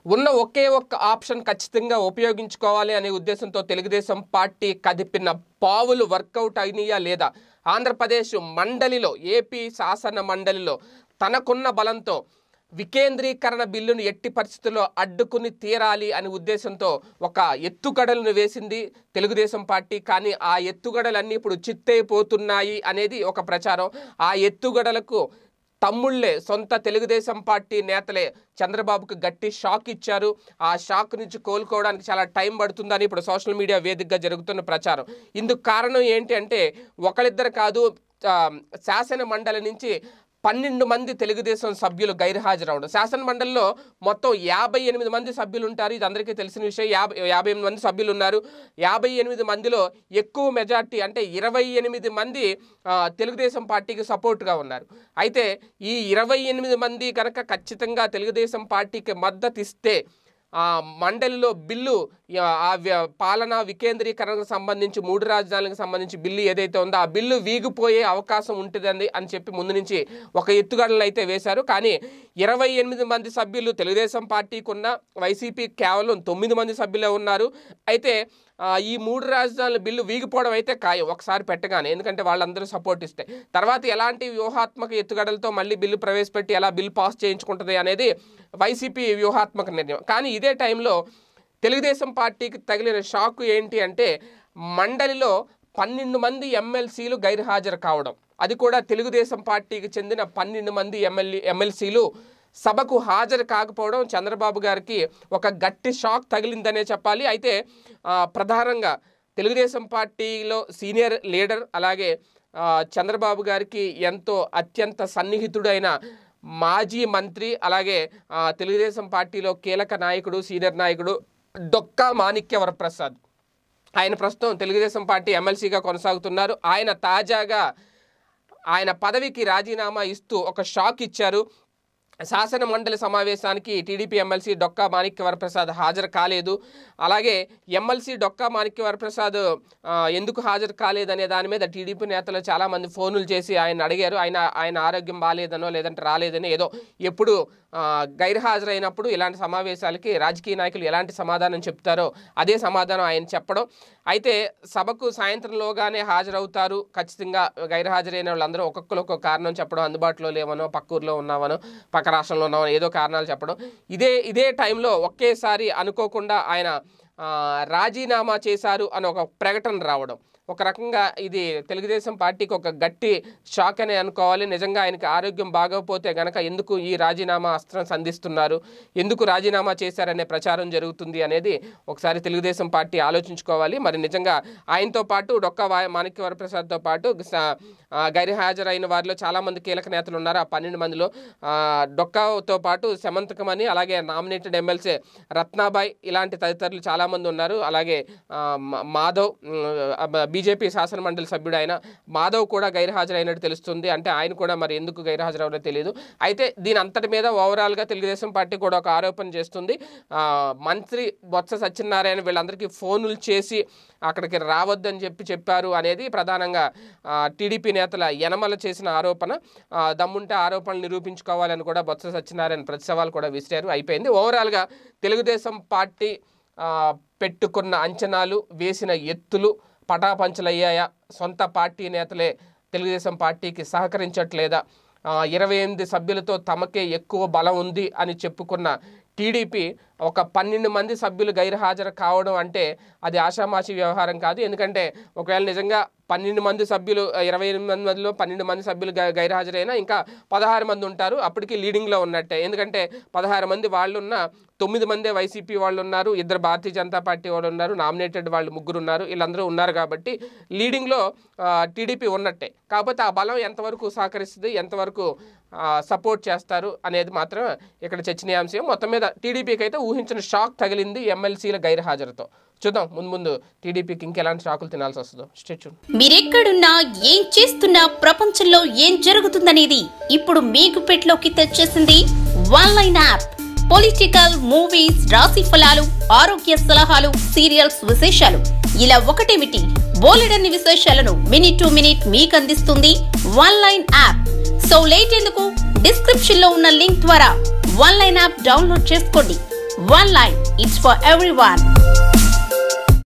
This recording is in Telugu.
ఉన్న ఒకే ఒక్క ఆప్షన్ ఖచ్చితంగా ఉపయోగించుకోవాలి అనే ఉద్దేశంతో తెలుగుదేశం పార్టీ కదిపిన పావులు వర్కౌట్ అయినాయా లేదా ఆంధ్రప్రదేశ్ మండలిలో ఏపీ శాసన మండలిలో తనకున్న బలంతో వికేంద్రీకరణ బిల్లును ఎట్టి పరిస్థితుల్లో అడ్డుకుని తీరాలి అనే ఉద్దేశంతో ఒక ఎత్తుగడలను వేసింది తెలుగుదేశం పార్టీ కానీ ఆ ఎత్తుగడలన్నీ ఇప్పుడు చిత్తైపోతున్నాయి అనేది ఒక ప్రచారం ఆ ఎత్తుగడలకు తమ్ముళ్ళే సొంత తెలుగుదేశం పార్టీ నేతలే చంద్రబాబుకు గట్టి షాక్ ఇచ్చారు ఆ షాక్ నుంచి కోలుకోవడానికి చాలా టైం పడుతుందని ఇప్పుడు సోషల్ మీడియా వేదికగా జరుగుతున్న ప్రచారం ఇందుకు కారణం ఏంటి అంటే ఒకళ్ళిద్దరు కాదు ఆ, శాసన మండలి నుంచి పన్నెండు మంది తెలుగుదేశం సభ్యులు గైర్హాజరవడం శాసన మండలిలో మొత్తం యాభై ఎనిమిది మంది సభ్యులు ఉంటారు ఇది అందరికీ తెలిసిన విషయం యాభై యాభై ఎనిమిది మంది సభ్యులు ఉన్నారు యాభై ఎనిమిది మందిలో ఎక్కువ మెజార్టీ అంటే ఇరవై ఎనిమిది మంది ఆ, తెలుగుదేశం పార్టీకి సపోర్ట్గా ఉన్నారు అయితే ఈ ఇరవై ఎనిమిది మంది కనుక ఖచ్చితంగా తెలుగుదేశం పార్టీకి మద్దతు ఇస్తే ఆ మండలిలో బిల్లు ఆ, ఆ వ్య- పాలనా వికేంద్రీకరణకు సంబంధించి మూడు రాజధానులకు సంబంధించి బిల్లు ఏదైతే ఉందో ఆ బిల్లు వీగిపోయే అవకాశం ఉంటుందండి అని చెప్పి ముందు నుంచి ఒక ఎత్తుగడలను అయితే వేశారు కానీ ఇరవై ఎనిమిది మంది సభ్యులు తెలుగుదేశం పార్టీకి ఉన్న వైసీపీ కేవలం తొమ్మిది మంది సభ్యులే ఉన్నారు అయితే ఆ, ఈ మూడు రాజధానుల బిల్లు వీగిపోవడం అయితే ఖాయం ఒకసారి పెట్టగానే ఎందుకంటే వాళ్ళందరూ సపోర్ట్ ఇస్తే తర్వాత ఎలాంటి వ్యూహాత్మక ఎత్తుగడలతో మళ్ళీ బిల్లు ప్రవేశపెట్టి ఎలా బిల్లు పాస్ చేయించుకుంటుంది అనేది వైసీపీ వ్యూహాత్మక నిర్ణయం కానీ ఇదే టైంలో తెలుగుదేశం పార్టీకి తగిలిన షాక్ ఏంటి అంటే మండలిలో పన్నెండు మంది ఎమ్మెల్సీలు గైర్హాజరు కావడం అది కూడా తెలుగుదేశం పార్టీకి చెందిన పన్నెండు మంది ఎమ్మెల్యే ఎమ్మెల్సీలు సభకు హాజరు కాకపోవడం చంద్రబాబు గారికి ఒక గట్టి షాక్ తగిలిందనే చెప్పాలి అయితే ఆ, ప్రధానంగా తెలుగుదేశం పార్టీలో సీనియర్ లీడర్ అలాగే ఆ, చంద్రబాబు గారికి ఎంతో అత్యంత సన్నిహితుడైన మాజీ మంత్రి అలాగే ఆ, తెలుగుదేశం పార్టీలో కీలక నాయకుడు సీనియర్ నాయకుడు డొక్కా మాణిక్య వరప్రసాద్ ఆయన ప్రస్తుతం తెలుగుదేశం పార్టీ ఎమ్మెల్సీగా కొనసాగుతున్నారు ఆయన తాజాగా ఆయన పదవికి రాజీనామా ఇస్తూ ఒక షాక్ ఇచ్చారు శాసన మండలి సమావేశానికి టీడీపీ ఎమ్మెల్సీ డొక్కా మాణిక్య వరప్రసాద్ హాజరు కాలేదు అలాగే ఎమ్మెల్సీ డొక్కా మాణిక్య వరప్రసాద్ ఆ, ఎందుకు హాజరు కాలేదనే దాని మీద టీడీపీ నేతలు చాలామంది ఫోన్లు చేసి ఆయన అడిగారు ఆయన ఆయన ఆరోగ్యం బాగాలేదనో లేదంటే రాలేదని ఏదో ఎప్పుడు ఆ, గైర్హాజరైనప్పుడు ఇలాంటి సమావేశాలకి రాజకీయ నాయకులు ఎలాంటి సమాధానం చెప్తారో అదే సమాధానం ఆయన చెప్పడం అయితే సభకు సాయంత్రంలోగానే హాజరవుతారు ఖచ్చితంగా గైర్హాజరైన వాళ్ళందరూ ఒక్కొక్కరు ఒక్కొక్క కారణం చెప్పడం అందుబాటులో లేవనో పక్క ఊర్లో ఉన్నామనో పక్క రాష్ట్రంలో ఉన్నామనో ఏదో కారణాలు చెప్పడం ఇదే ఇదే టైంలో ఒకేసారి అనుకోకుండా ఆయన ఆ, రాజీనామా చేశారు అని ఒక ప్రకటన రావడం ఒక రకంగా ఇది తెలుగుదేశం పార్టీకి ఒక గట్టి షాక్ అనే అనుకోవాలి నిజంగా ఆయనకి ఆరోగ్యం బాగోకపోతే గనక ఎందుకు ఈ రాజీనామా అస్త్రం సంధిస్తున్నారు ఎందుకు రాజీనామా చేశారనే ప్రచారం జరుగుతుంది అనేది ఒకసారి తెలుగుదేశం పార్టీ ఆలోచించుకోవాలి మరి నిజంగా ఆయనతో పాటు డొక్క వా- మాణిక్య వరప్రసాద్తో పాటు స- ఆ, గైర్హాజరైన వారిలో చాలామంది కీలక నేతలు ఉన్నారు ఆ పన్నెండు మందిలో ఆ, డొక్కాతో పాటు సెమంతకమని అలాగే నామినేటెడ్ ఎమ్మెల్సీ రత్నాబాయ్ ఇలాంటి తదితరులు చాలామంది ఉన్నారు అలాగే ఆ, మా- మాధవ్ బీజేపీ శాసన మండలి సభ్యుడు ఆయన మాధవ్ కూడా గైర్హాజరైనట్టు తెలుస్తుంది అంటే ఆయన కూడా మరి ఎందుకు గైర్హాజరవరో తెలియదు అయితే దీని అంతటి మీద ఓవరాల్గా తెలుగుదేశం పార్టీ కూడా ఒక ఆరోపణ చేస్తుంది ఆ, మంత్రి బొత్స సత్యనారాయణ వీళ్ళందరికీ ఫోన్లు చేసి అక్కడికి రావద్దని చెప్పి చెప్పారు అనేది ప్రధానంగా ఆ, టీడీపీ నేతల యనమల చేసిన ఆరోపణ ఆ, దమ్ముంటే ఆరోపణలు నిరూపించుకోవాలని కూడా బొత్స సత్యనారాయణ ప్రతి సవాల్ కూడా విసిరారు అయిపోయింది ఓవరాల్గా తెలుగుదేశం పార్టీ ఆ, పెట్టుకున్న అంచనాలు వేసిన ఎత్తులు పటాపంచలయ్యాయా సొంత పార్టీ నేతలే తెలుగుదేశం పార్టీకి సహకరించట్లేదా ఆ, ఇరవై ఎనిమిది సభ్యులతో తమకే ఎక్కువ బలం ఉంది అని చెప్పుకున్న టీడీపీ ఒక పన్నెండు మంది సభ్యులు గైర్హాజరు కావడం అంటే అది ఆషామాషి వ్యవహారం కాదు ఎందుకంటే ఒకవేళ నిజంగా పన్నెండు మంది సభ్యులు ఆ, ఇరవై ఎనిమిది మంది మందిలో పన్నెండు మంది సభ్యులు గై- గైర్హాజరైనా ఇంకా పదహారు మంది ఉంటారు అప్పటికి లీడింగ్లో ఉన్నట్టే ఎందుకంటే పదహారు మంది వాళ్ళు ఉన్న తొమ్మిది మందే వైసీపీ వాళ్ళు ఉన్నారు ఇద్దరు భారతీయ జనతా పార్టీ వాళ్ళు ఉన్నారు నామినేటెడ్ వాళ్ళు ముగ్గురు ఉన్నారు వీళ్ళందరూ ఉన్నారు కాబట్టి లీడింగ్లో టీడీపీ ఉన్నట్టే కాకపోతే ఆ బలం ఎంతవరకు సహకరిస్తుంది ఎంతవరకు సపోర్ట్ చేస్తారు అనేది మాత్రం ఇక్కడ చర్చనీయాంశం మొత్తం మీద టీడీపీకి అయితే ఊహించిన షాక్ తగిలింది ఎమ్మెల్సీల గైర్హాజరుతో చూద్దాం ముందు ముందు టీడీపీకి ఇంకెలాంటి షాకులు తినాల్సి వస్తుందో స్టేచ్యూ మీరెక్కడున్నా ఏం చేస్తున్నా ప్రపంచంలో ఏం జరుగుతుందనేది ఇప్పుడు మీకు పెట్లోకి తెచ్చేసింది one line app political movies రాశి ఫలాలు ఆరోగ్య సలహాలు సీరియల్స్ విశేషాలు ఇలా ఒకటేమిటి బోలెడన్ని విశేషాలను మినిట్ టు మినిట్ మీకు అందిస్తుంది one line app so late ఎందుకు డిస్క్రిప్షన్ లో ఉన్న లింక్ ద్వారా వన్ లైన్ యాప్ డౌన్లోడ్ చేసుకోండి one line it's for every